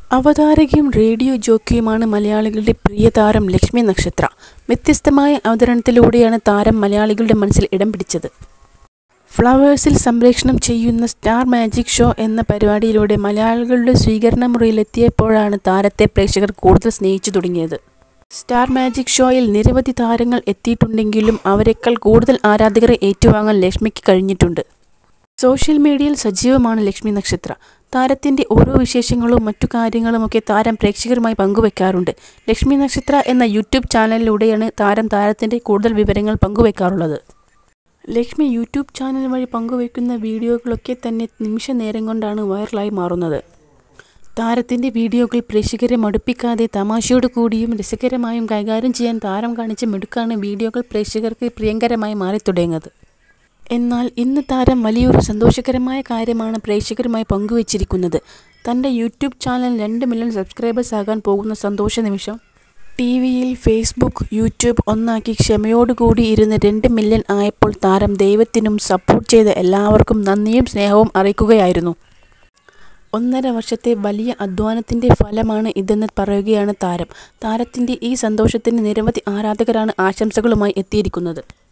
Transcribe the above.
അവതാരകയും radio ജോക്കിയുമാണ് മലയാളികളുടെ പ്രിയ താരം ലക്ഷ്മി നക്ഷത്ര വ്യത്യസ്തമായ അവതരണത്തിലൂടെയാണ് താരം മലയാളികളുടെ മനസ്സിൽ ഇടം പിടിച്ചത് ഫ്ലവേഴ്സിൽ സംപ്രേഷണം ചെയ്യുന്ന സ്റ്റാർ മാജിക് ഷോ എന്ന പരിപാടിയിലൂടെ മലയാളികളുടെ സ്വീകരണ മുറിയിലെത്തിയപ്പോഴാണ് താരത്തെ പ്രേക്ഷകർ കൂടുതൽ സ്നേഹിച്ചു തുടങ്ങിയത് സ്റ്റാർ മാജിക് ഷോയിൽ നിരവധി താരങ്ങൾ എത്തിയിട്ടുണ്ടെങ്കിലും അവരെക്കാൾ കൂടുതൽ ആരാധകരെ ഏറ്റുവാങ്ങാൻ ലക്ഷ്മിക്ക് കഴിഞ്ഞിട്ടുണ്ട് സോഷ്യൽ മീഡിയയിൽ സജീവമാണ് ലക്ഷ്മി നക്ഷത്ര താരത്തിൻ്റെ ഓരോ വിശേഷങ്ങളും മറ്റു കാര്യങ്ങളുമൊക്കെ താരം പ്രേക്ഷകരുമായി പങ്കുവെക്കാറുണ്ട് ലക്ഷ്മി നക്ഷത്ര എന്ന യൂട്യൂബ് ചാനലിലൂടെയാണ് താരം താരത്തിൻ്റെ കൂടുതൽ വിവരങ്ങൾ പങ്കുവെക്കാറുള്ളത് ലക്ഷ്മി യൂട്യൂബ് ചാനൽ വഴി പങ്കുവെക്കുന്ന വീഡിയോകളൊക്കെ തന്നെ നിമിഷ നേരം കൊണ്ടാണ് വൈറലായി മാറുന്നത് താരത്തിൻ്റെ വീഡിയോകൾ പ്രേക്ഷകരെ മടുപ്പിക്കാതെ തമാശയോടു കൂടിയും രസകരമായും കൈകാര്യം ചെയ്യാൻ താരം കാണിച്ച മിടുക്കാണ് വീഡിയോകൾ പ്രേക്ഷകർക്ക് പ്രിയങ്കരമായി മാറിത്തുടങ്ങിയത് എന്നാൽ ഇന്ന് താരം വലിയൊരു സന്തോഷകരമായ കാര്യമാണ് പ്രേക്ഷകരുമായി പങ്കുവച്ചിരിക്കുന്നത് തൻ്റെ യൂട്യൂബ് ചാനൽ രണ്ട് മില്യൺ സബ്സ്ക്രൈബേഴ്സ് ആകാൻ പോകുന്ന സന്തോഷ നിമിഷം ടി വിയിൽ ഫേസ്ബുക്ക് യൂട്യൂബ് ഒന്നാക്കി ക്ഷമയോടുകൂടി ഇരുന്ന് രണ്ട് മില്യൺ ആയപ്പോൾ താരം ദൈവത്തിനും സപ്പോർട്ട് ചെയ്ത എല്ലാവർക്കും നന്ദിയും സ്നേഹവും അറിയിക്കുകയായിരുന്നു ഒന്നര വർഷത്തെ വലിയ അധ്വാനത്തിൻ്റെ ഫലമാണ് ഇതെന്ന് പറയുകയാണ് താരം താരത്തിൻ്റെ ഈ സന്തോഷത്തിന് നിരവധി ആരാധകരാണ് ആശംസകളുമായി എത്തിയിരിക്കുന്നത്